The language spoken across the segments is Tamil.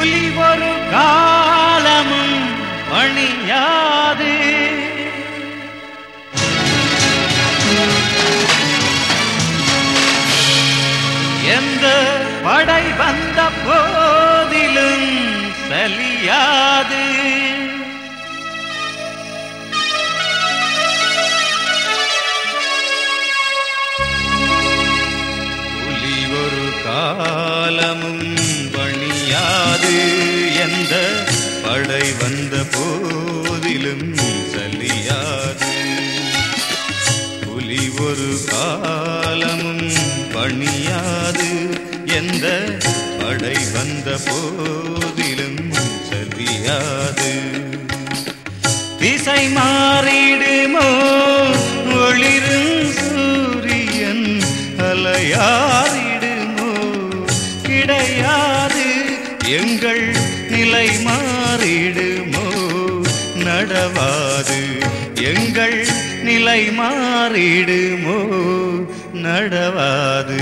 புலி ஒரு காலமும் பணியாது எந்த படை வந்த போதிலும் சலியாது புலி ஒரு காலமும் பணியாது எந்த படை வந்த போதிலும் சலியாது புலி ஒரு காலமும் பணியாது எந்த படை வந்த போதிலும் சலியாது திசை மாறிடுமோ ஒளிரும் சூரியன் அலையாறிடுமோ கிடையாது எங்கள் நிலை மாறிடுமோ நடவாது எங்கள் நிலை மாறிடுமோ நடவாது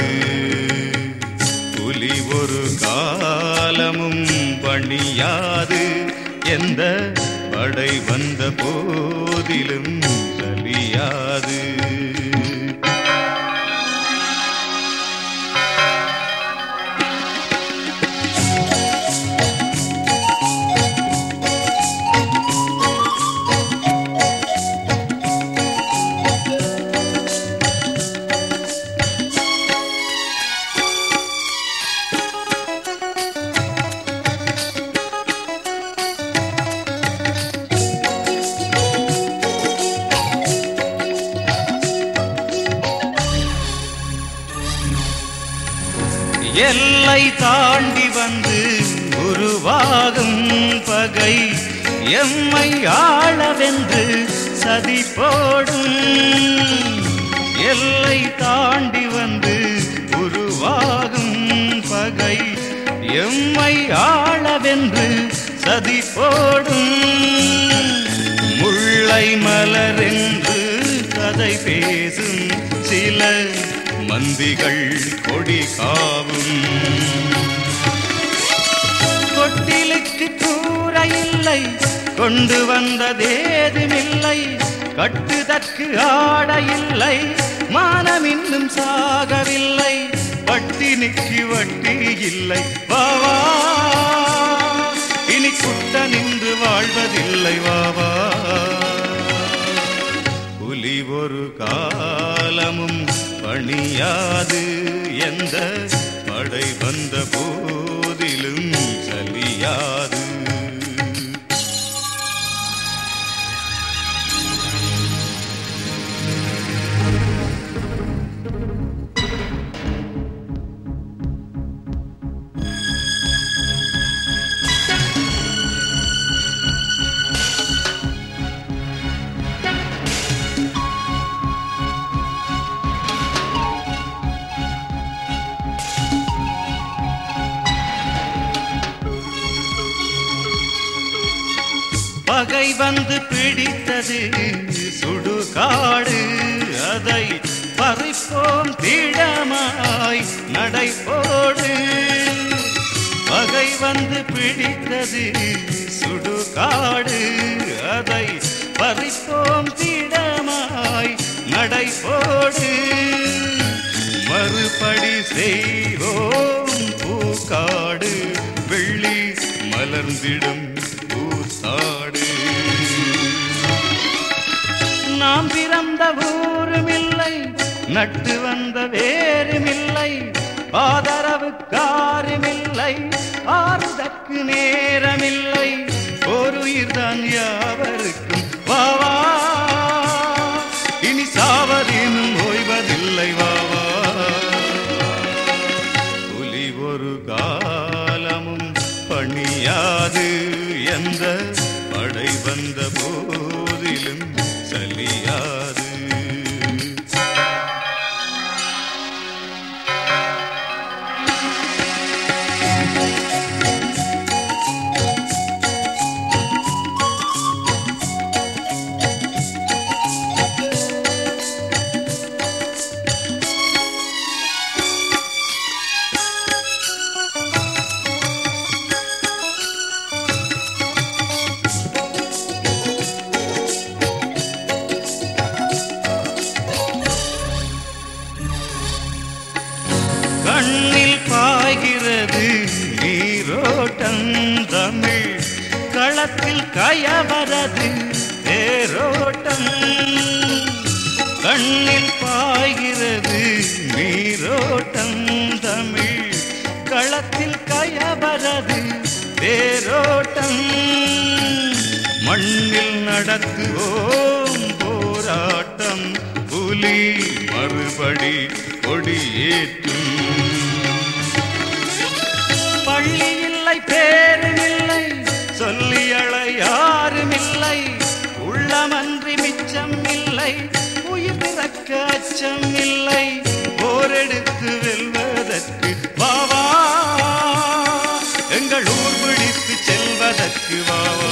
புலி ஒரு காலமும் பணியாது எந்த படை வந்த போதிலும் சலியாது எல்லை தாண்டி வந்து உருவாகும் பகை எம்மை ஆளவென்று சதி போடும் எல்லை தாண்டி வந்து உருவாகும் பகை எம்மை ஆளவென்று சதி போடும் முல்லை மலரென்று கதை பேசும் சில மந்திகள் கொடி காவும் கொட்டிலுக்கு கூரை இல்லை கொண்டு வந்ததேதுமில்லை கட்டுதற்கு ஆட இல்லை மானம் இன்னும் சாகவில்லை பட்டினிக்கு வட்டி இல்லை வா வா இனி குட்ட நின்று வாழ்வதில்லை வா வா புலி ஒரு காலமும் பணியாது எந்த படை வந்த போதிலும் சலியாது பகை வந்து பிடித்தது சுடுகாடு அதை பறிப்போம் திடமாய் நடைபோடு பகை வந்து பிடித்தது சுடுகாடு அதை பறிப்போம் திடமாய் நடைபோடு மறுபடி செய்வோம் பூக்காடு வெள்ளி மலர்ந்திடும் பூத்தாடு நாம் பிறந்த ஊருமில்லை நட்டு வந்த வேறுமில்லை ஆதரவுக்காருமில்லை ஆறுதற்கு நேரமில்லை ஒரு உயிர்தான் யாவருக்கும் வா வா இனி சாவதினும் ஓய்வதில்லை வா வா புலி ஒரு காலமும் பணியாது எந்த படை வந்த போதிலும் சலியாது தேரோட்டம் தமிழ் களத்தில் கயவரது தேரோட்டம் கண்ணில் பாய்கிறது நீரோட்டம் தமிழ் களத்தில் கயவரது தேரோட்டம் மண்ணில் நடத்துவோம் போராட்டம் புலி மறுபடி கொடியேற்றும் பள்ளி இல்லை பேருமில்லை சொல்லி அழ யாரும் இல்லை உள்ளமன்றி மிச்சம் இல்லை உயிர் பிறக்க அச்சம் இல்லை போரெடுத்து வெல்வதற்கு வாவா எங்கள் ஊர் பிடித்து செல்வதற்கு வாவா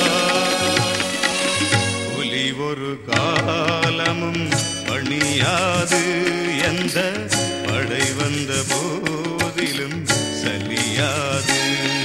புலி ஒரு காலமும் பணியாது எந்த படை வந்த போதிலும் சலியாது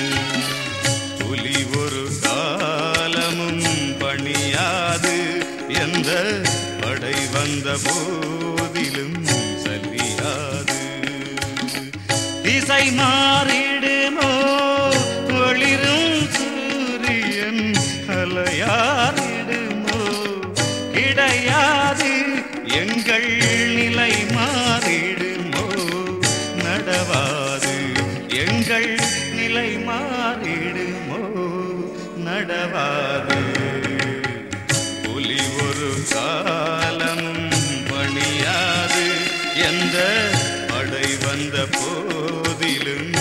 புலி ஒரு காலமும் பணியாது எந்த படை வந்த போதிலும் சலியாது திசை மாறிடுமோ ஒளிரும் சூரியன் அலையாரிடுமோ கிடையாது எங்கள் நிலை மாறிடுமோ நடவாது எங்கள் நிலை மாறிடுமோ நடவாது புலி ஒரு காலமும் பணியாது எந்த படை வந்த போதிலும்